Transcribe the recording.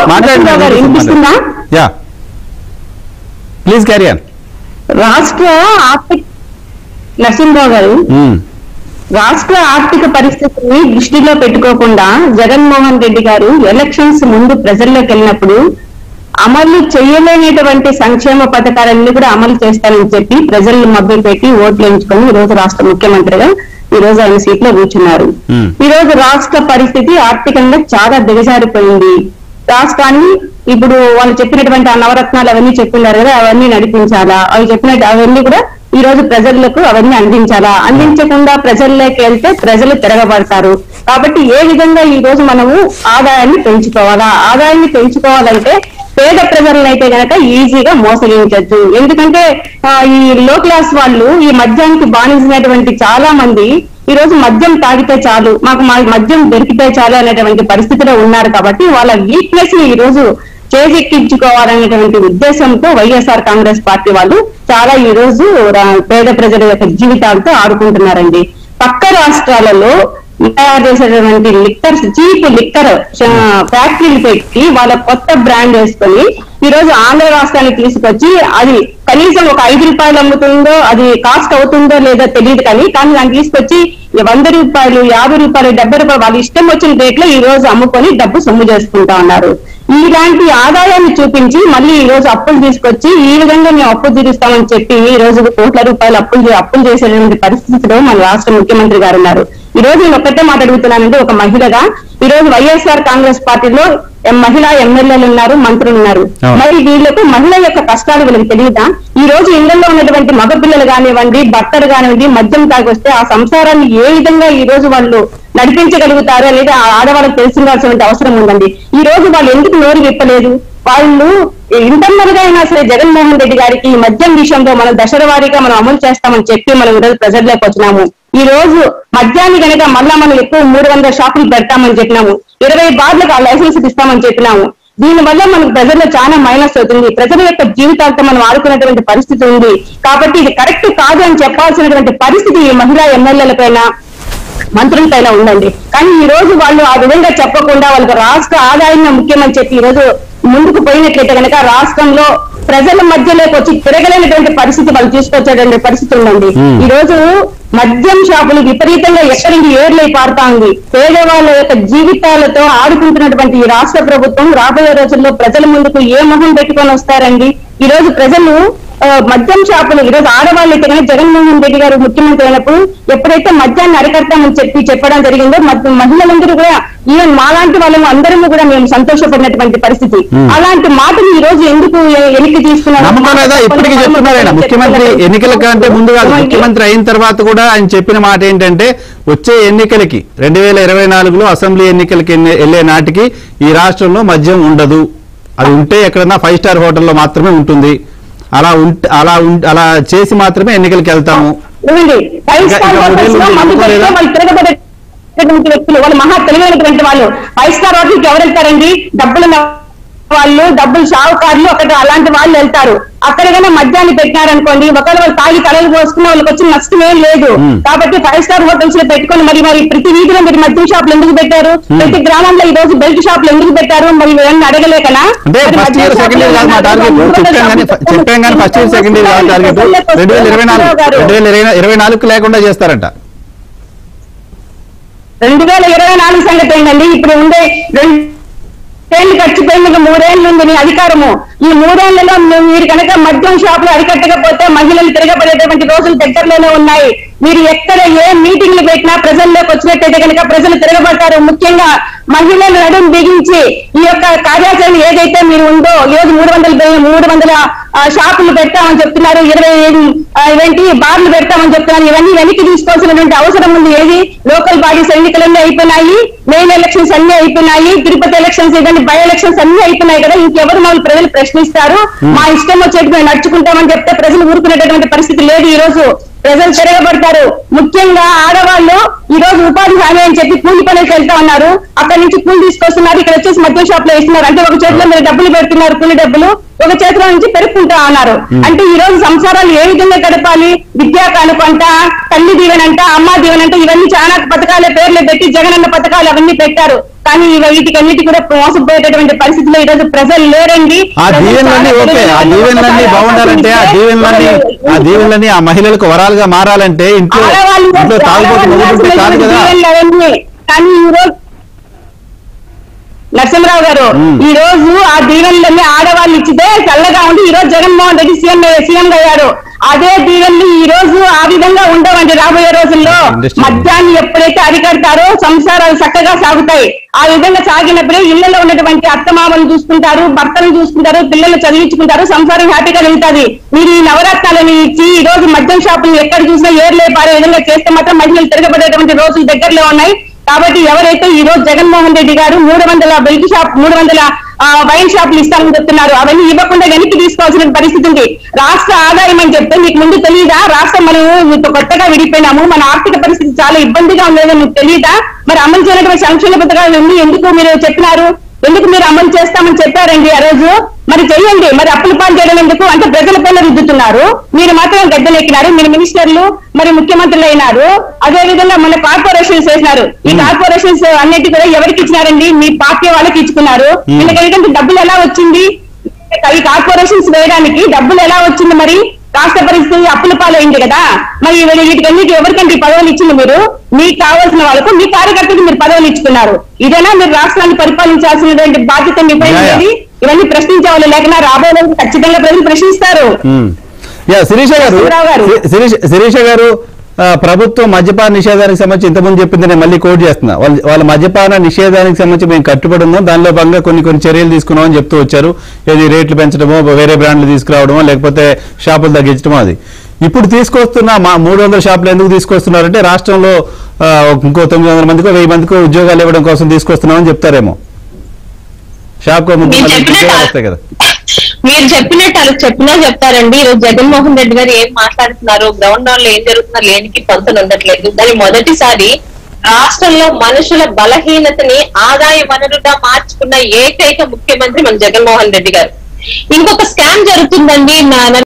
మాట్లాడండి నరసింహరావు గారు వినిపిస్తుందా యా ప్లీజ్ క్యారీ ఆన్ రాష్ట్ర ఆర్థిక నరసింహరావు గారు రాష్ట్ర ఆర్థిక పరిస్థితిని దృష్టిలో పెట్టుకోకుండా జగన్మోహన్ రెడ్డి గారు ఎలక్షన్స్ ముందు ప్రజల్లోకి వెళ్ళినప్పుడు అమలు చేయలేనటువంటి సంక్షేమ పథకాలన్నీ కూడా అమలు చేస్తానని చెప్పి ప్రజలను మభ్య పెట్టి ఓట్లు ఎంచుకొని ఈ రోజు రాష్ట్ర ముఖ్యమంత్రిగా ఈ రోజు ఆయన సీట్ లో కూర్చున్నారు Hmm. ఈ రోజు రాష్ట్ర పరిస్థితి ఆర్థికంగా చాలా దిగజారిపోయింది రాష్ట్రాన్ని ఇప్పుడు వాళ్ళు చెప్పినటువంటి ఆ నవరత్నాలు అవన్నీ చెప్పున్నారు కదా అవన్నీ నడిపించాలా అవి చెప్పినట్టు అవన్నీ కూడా ఈ రోజు ప్రజలకు అవన్నీ అందించాలా అందించకుండా ప్రజల్లోకి వెళ్తే ప్రజలు తిరగబడతారు కాబట్టి ఏ విధంగా ఈ రోజు మనము ఆదాయాన్ని పెంచుకోవాలా ఆదాయాన్ని పెంచుకోవాలంటే పేద ప్రజలనైతే గనక ఈజీగా మోసగించవచ్చు ఎందుకంటే ఆ, ఈ లో క్లాస్ వాళ్ళు ఈ మద్యానికి బానిసినటువంటి చాలా మంది ఈ రోజు మద్యం తాగితే చాలు మాకు మా మద్యం దొరికితే చాలు అనేటువంటి పరిస్థితిలో ఉన్నారు కాబట్టి వాళ్ళ వీక్నెస్ ని ఈ రోజు చేజెక్కించుకోవాలనేటువంటి ఉద్దేశంతో వైఎస్ఆర్ కాంగ్రెస్ పార్టీ వాళ్ళు చాలా ఈ రోజు రా- పేద ప్రజల యొక్క జీవితాలతో ఆడుకుంటున్నారండి పక్క రాష్ట్రాలలో తయారు చేసేటువంటి లిక్కర్ చీప్ లిక్కర్ ఫ్యాక్టరీలు పెట్టి వాళ్ళ కొత్త బ్రాండ్ వేసుకొని ఈ రోజు ఆంధ్ర రాష్ట్రానికి తీసుకొచ్చి అది కనీసం ఒక ఐదు రూపాయలు అమ్ముతుందో అది కాస్ట్ అవుతుందో లేదో తెలియదు కానీ కానీ దాన్ని తీసుకొచ్చి ఈ వంద రూపాయలు యాభై రూపాయలు డెబ్బై రూపాయలు వాళ్ళ ఇష్టం వచ్చిన రేట్లో ఈ రోజు అమ్ముకొని డబ్బు సొమ్ము చేసుకుంటా ఉన్నారు ఇలాంటి ఆదాయాన్ని చూపించి మళ్ళీ ఈ రోజు అప్పులు తీసుకొచ్చి ఈ విధంగా మేము అప్పు తీరుస్తామని చెప్పి ఈ రోజు కోట్ల రూపాయలు అప్పులు చే- అప్పులు చేసేటువంటి పరిస్థితిలో మన రాష్ట్ర ముఖ్యమంత్రి గారు ఉన్నారు ఈ రోజు నేను ఒక్కటే మాట అడుగుతున్నానండి ఒక మహిళగా ఈ రోజు వైఎస్ఆర్ కాంగ్రెస్ పార్టీలో ఎం- మహిళా ఎమ్మెల్యేలు ఉన్నారు మంత్రులు ఉన్నారు అవును. మరి వీళ్ళకు మహిళ యొక్క కష్టాలు వీళ్ళకి తెలియదా ఈ రోజు ఇళ్లలో ఉన్నటువంటి మగపిల్లలు కానివ్వండి భర్తలు కానివ్వండి మద్యం తాగొస్తే ఆ సంసారాన్ని ఏ విధంగా ఈ రోజు వాళ్ళు నడిపించగలుగుతారు అనేది ఆ ఆడవాళ్ళకి తెలిసిందాల్సిన అవసరం ఉందండి ఈ రోజు వాళ్ళు ఎందుకు నోరు విప్పలేదు వాళ్ళు ఇంటర్నల్ గా అయినా సరే జగన్మోహన్ రెడ్డి గారికి ఈ మద్యం విషయంలో మనం దశల వారీగా మనం అమలు చేస్తామని చెప్పి మనం ఈ రోజు ప్రజల్లోకి వచ్చినాము ఈ రోజు మద్యాన్ని కనుక మళ్ళా మనం ఎక్కువ మూడు వందల షాపులు పెడతామని చెప్పినాము ఇరవై బార్లకు ఆ లైసెన్స్ ఇస్తామని చెప్పినాము దీని వల్ల మనకు ప్రజల్లో చాలా మైనస్ అవుతుంది ప్రజల యొక్క జీవితాలతో మనం ఆడుకునేటువంటి పరిస్థితి ఉంది కాబట్టి ఇది కరెక్ట్ కాదు అని చెప్పాల్సినటువంటి పరిస్థితి ఈ మహిళా ఎమ్మెల్యేల పైన మంత్రుల పైన ఉందండి కానీ ఈ రోజు వాళ్ళు ఆ విధంగా చెప్పకుండా వాళ్ళకి రాష్ట్ర ఆదాయం ముఖ్యమని చెప్పి ఈ రోజు ముందుకు పోయినట్లయితే కనుక రాష్ట్రంలో ప్రజల మధ్యలోకి వచ్చి తిరగలేనటువంటి పరిస్థితి వాళ్ళు తీసుకొచ్చేటువంటి పరిస్థితి ఉందండి Hmm. ఈ రోజు మద్యం షాపులు విపరీతంగా ఎక్కడి నుంచి ఏర్లై పారుతా ఉంది పేదవాళ్ళ యొక్క జీవితాలతో ఆడుకుంటున్నటువంటి ఈ రాష్ట్ర ప్రభుత్వం రాబోయే రోజుల్లో ప్రజల ముందుకు ఏ మొహం పెట్టుకొని వస్తారండి ఈ రోజు ప్రజలు ఆ, మద్యం షాపులు ఈరోజు ఆడవాళ్ళు అయితే కనుక జగన్మోహన్ రెడ్డి గారు ముఖ్యమంత్రి అయినప్పుడు ఎప్పుడైతే మద్యాన్ని అరికడతామని చెప్పి చెప్పడం జరిగిందో మద్య- మహిళలందరూ కూడా ఈవెన్ మాలాంటి వాళ్ళము అందరము కూడా మేము సంతోషపడినటువంటి పరిస్థితి Hmm. అలాంటి మాటలు ఈ రోజు ఎందుకు ఎ- వెనక్కి తీసుకున్నారు నమ్మకం లేదా ఇప్పటికీ చెప్తున్నారు ఆయన ముఖ్యమంత్రి ఎన్నికల కంటే ముందు కాదు ముఖ్యమంత్రి అయిన తర్వాత కూడా ఆయన చెప్పిన మాట ఏంటంటే వచ్చే ఎన్నికలకి రెండు వేల ఇరవై నాలుగులో అసెంబ్లీ ఎన్నికలకి ఎన్ని- వెళ్ళే నాటికి ఈ రాష్ట్రంలో మద్యం ఉండదు అది ఉంటే ఎక్కడన్నా ఫైవ్ స్టార్ హోటల్లో మాత్రమే ఉంటుంది అలా ఉంటే అలా ఉం- అలా చేసి మాత్రమే ఎన్నికలకి వెళ్తాము చూడండి ఫైవ్ ఇంకా- స్టార్ ఇంకా హోటల్స్ మూడేళ్ళు లో ఉంది, మందు నమ్మకం లేదా? పెడితే వాళ్ళు తిరగబడేటువంటి వ్యక్తులు వాళ్ళు మహా తెలివైనటువంటి వాళ్ళు ఫైవ్ స్టార్ హోటల్కి ఎవరు వెళ్తారండి డబ్బులు ఉన్న వాళ్ళు డబ్బులు షావుకారులు అక్కడ అలాంటి వాళ్ళు వెళ్తారు అక్కడ కన్నా మద్యాన్ని పెట్టినారనుకోండి ఒకవేళ వాళ్ళు తాగి కలలు పోసుకున్న వాళ్ళకి వచ్చిన నష్టం ఏం లేదు Hmm. కాబట్టి ఫైవ్ స్టార్ హోటల్స్ లో పెట్టుకొని మరి మరి ప్రతి వీధిలో మీరు మద్యం షాపులు ఎందుకు పెట్టారు ప్రతి గ్రామంలో ఈ రోజు బెల్ట్ షాపులు ఎందుకు పెట్టారు మరి ఇవన్నీ అడగలేకనా అంటే మరి ఫస్ట్ మద్యం ఇయర్ సెకండ్ ఇయర్ కాదు మా షాపులు టార్గెట్ ఎందుకు చెప్పాం కానీ పెట్టారు? చెప్పాం కానీ ఫస్ట్ ఇయర్ సెకండ్ ఇయర్ కాదు టార్గెట్ రెండు వేల ఇరవై నాలుగు రెండు వేల ఇరవై ఇరవై నాలుగు లేకుండా చేస్తారంట రెండు వేల ఇరవై నాలుగు సంగతి ఏంటండి ఇప్పుడు ఉండే రెండేళ్లు గడిచిపోయింది ఇంకా మూడేళ్లు ఉంది మీ అధికారము ఈ మూడేళ్లలో మీ- మీరు కనుక మద్యం షాపులు అరికట్టకపోతే మహిళలు తిరగబడేటువంటి రోజులు దగ్గరలోనే ఉన్నాయి మీరు ఎక్కడ ఏ మీటింగ్లు పెట్టినా ప్రజల్లోకి వచ్చినట్టయితే కనుక ప్రజలు తిరగబడతారు ముఖ్యంగా మహిళలు నడుం బిగించి ఈ యొక్క కార్యాచరణ ఏదైతే మీరు ఉందో ఈ రోజు మూడు వందల బె- మూడు వందల ఆ, షాపులు పెడతామని చెప్తున్నారు ఇరవై ఆ, ఇవేంటి బార్లు పెడతామని చెప్తున్నారు ఇవన్నీ వెనక్కి తీసుకోవాల్సినటువంటి అవసరం ఉంది ఏది లోకల్ బాడీస్ ఎన్నికలన్నీ అయిపోయినాయి మెయిన్ ఎలక్షన్స్ అన్ని అయిపోయినాయి తిరుపతి ఎలక్షన్స్ ఇవన్నీ బై ఎలక్షన్స్ అన్ని అయిపోయినాయి కదా ఇంకెవరు మమ్మల్ని ప్రజలు ప్రశ్నిస్తారు మా ఇష్టం వచ్చేట్టు మేము నడుచుకుంటామని చెప్తే ప్రజలు ఊరుకునేటటువంటి పరిస్థితి లేదు ఈ రోజు ప్రజలు తిరగబడతారు ముఖ్యంగా ఆడవాళ్ళు ఈ రోజు ఉపాధి హామీ అని చెప్పి కూలి పనికి వెళ్తా ఉన్నారు అక్కడ నుంచి కూలి తీసుకొస్తున్నారు ఇక్కడ వచ్చేసి మద్యం షాప్ లో ఇస్తున్నారు అంటే ఒక చేతిలో మీరు డబ్బులు పెడుతున్నారు కూలి డబ్బులు ఒక చేతిలో నుంచి పెరుక్కుంటా ఉన్నారు అంటే ఈ రోజు సంసారాలు ఏ విధంగా గడపాలి విద్యా కానుకంట తల్లి దీవెనంట అమ్మ దీవెనంట ఇవన్నీ చాలా పథకాలే పేర్లు పెట్టి జగనన్న పథకాలు అవన్నీ పెట్టారు కానీ ఇవ- వీటికన్నిటి కూడా మోసపోయేటటువంటి పరిస్థితిలో ఈ రోజు ప్రజలు లేరండి ఆ ప్రజలు దీవెనలన్నీ చాలా ఓకే ఆ తెలివైన దీవెనలన్నీ వాళ్ళు బాగుండాలంటే ఆ ఆలోచిస్తే దీవెనలన్నీ ఆ వాళ్ళు- దీవెనలన్నీ ఆ మహిళలకు వరాలుగా మారాలంటే ఇంట్లో ఆడవాళ్ళు ఇంట్లో తాగుబోతు ఆడవాళ్ళు మొదలుంటే కాదు రాసినటువంటి కదా దీవెనలు అవన్నీ. కానీ ఈ రోజు నరసింహరావు గారు మ్మ్. ఈ రోజు ఆ దీవెనలన్నీ ఆడవాళ్ళు ఇచ్చితే చల్లగా ఉండి ఈ రోజు జగన్మోహన్ రెడ్డి సీఎం సీఎం అయ్యారు అదే దీవెనలు ఈ రోజు ఆ విధంగా ఉండవండి రాబోయే రోజుల్లో Industry. మద్యాన్ని ఎప్పుడైతే అరికడతారో సంసారాలు చక్కగా సాగుతాయి ఆ విధంగా సాగినప్పుడే ఇళ్లలో ఉన్నటువంటి అత్తమామలు చూసుకుంటారు భర్తలు చూసుకుంటారు పిల్లలు చదివించుకుంటారు సంసారం హ్యాపీగా వెళ్తాది మీరు ఈ నవరత్నాలను ఇచ్చి ఈ రోజు మద్యం షాపులు ఎక్కడ చూసినా ఏర్లే పారే విధంగా చేస్తే మాత్రం మహిళలు తిరగబడేటువంటి రోజులు దగ్గరలో ఉన్నాయి కాబట్టి ఎవరైతే ఈ రోజు జగన్మోహన్ రెడ్డి గారు మూడు వందల బెల్ట్ షాప్ మూడు వందల ఆ, వైన్ షాపులు ఇస్తామని చెప్తున్నారు అవన్నీ ఇవ్వకుండా వెనక్కి తీసుకోవాల్సిన పరిస్థితి ఉంది రాష్ట్ర ఆదాయం అని చెప్తే మీకు ముందు తెలియదా రాష్ట్రం మనం మీతో కొత్తగా విడిపోయినాము మన ఆర్థిక పరిస్థితి చాలా ఇబ్బందిగా ఉండేది మీకు తెలియదా మరి అమలు చేయనటువంటి సంక్షేమ పథకాలు ఉంది ఎందుకు మీరు చెప్పినారు ఎందుకు మీరు అమలు చేస్తామని చెప్పారండి ఆ రోజు మరి చెయ్యండి మరి అప్పుల పాలు చేయడం ఎందుకు అంటే ప్రజల పైన రుద్దుతున్నారు మీరు మాత్రం గద్దెనెక్కినారు మీరు మినిస్టర్లు మరి ముఖ్యమంత్రులు అయినారు అదే విధంగా మన కార్పొరేషన్స్ వేసినారు ఈ కార్పొరేషన్స్ అన్నిటి కూడా ఎవరికి ఇచ్చినారండి మీ పార్టీ వాళ్ళకి ఇచ్చుకున్నారు Hmm. వీళ్ళకి డబ్బులు ఎలా వచ్చింది ఈ కార్పొరేషన్స్ వేయడానికి డబ్బులు ఎలా వచ్చింది మరి రాష్ట్ర పరిస్థితి అప్పుల పాలైంది కదా మరి వీళ్ళ వీటికన్నిటి ఎవరికంటే ఈ పదవులు ఇచ్చింది మీరు మీకు కావాల్సిన వాళ్ళకు మీ కార్యకర్తలకు మీరు పదవులు ఇచ్చుకున్నారు ఇదేనా మీరు రాష్ట్రాన్ని పరిపాలించాల్సినటువంటి బాధ్యత మీ పైన యా, యా. ఉంది? ఇవన్నీ ప్రశ్నించే వాళ్ళు లేకనా రాబోయే రోజులు ఖచ్చితంగా ప్రజలు ప్రశ్నిస్తారు ఉమ్. యా శిరీష గారు శివరావు గారు. శి- శిరీష శిరీష గారు ఆ, ప్రభుత్వం మద్యపాన నిషేధానికి సంబంధించి ఇంతకుముందు చెప్పింది నేను మళ్ళీ కోట్ చేస్తున్నా వాళ్ళ వాళ్ళ మద్యపాన నిషేధానికి సంబంధించి మేము కట్టుబడి ఉన్నాం దానిలో భాగంగా కొన్ని కొన్ని చర్యలు తీసుకున్నామని చెప్తూ వచ్చారు ఏది రేట్లు పెంచడమో వేరే బ్రాండ్లు తీసుకురావడమో లేకపోతే షాపులు తగ్గించడమో అది ఇప్పుడు తీసుకొస్తున్న మా మూడు వందల షాపులు ఎందుకు తీసుకొస్తున్నారంటే రాష్ట్రంలో ఆ, ఇంకో తొమ్మిది వందల మందికో వెయ్యి మందికో ఉద్యోగాలు ఇవ్వడం కోసం తీసుకొస్తున్నామని చెప్తారేమో షాప్కో ముగ్గురు మీరు మందికి చెప్పినట్టు ఉద్యోగాలు వస్తాయి కదా మీరు చెప్పినట్టు అలా చెప్పినా చెప్తారండి ఈ రోజు జగన్మోహన్ రెడ్డి గారు ఏం మాట్లాడుతున్నారు గ్రౌండ్ డౌన్ లో ఏం జరుగుతున్నా లేనికి పొంతలు ఉండట్లేదు దాని మొదటిసారి రాష్ట్రంలో మనుషుల బలహీనతని ఆదాయ వనరుగా మార్చుకున్న ఏకైక ముఖ్యమంత్రి మన జగన్మోహన్ రెడ్డి గారు ఇంకొక స్కామ్ జరుగుతుందండి నా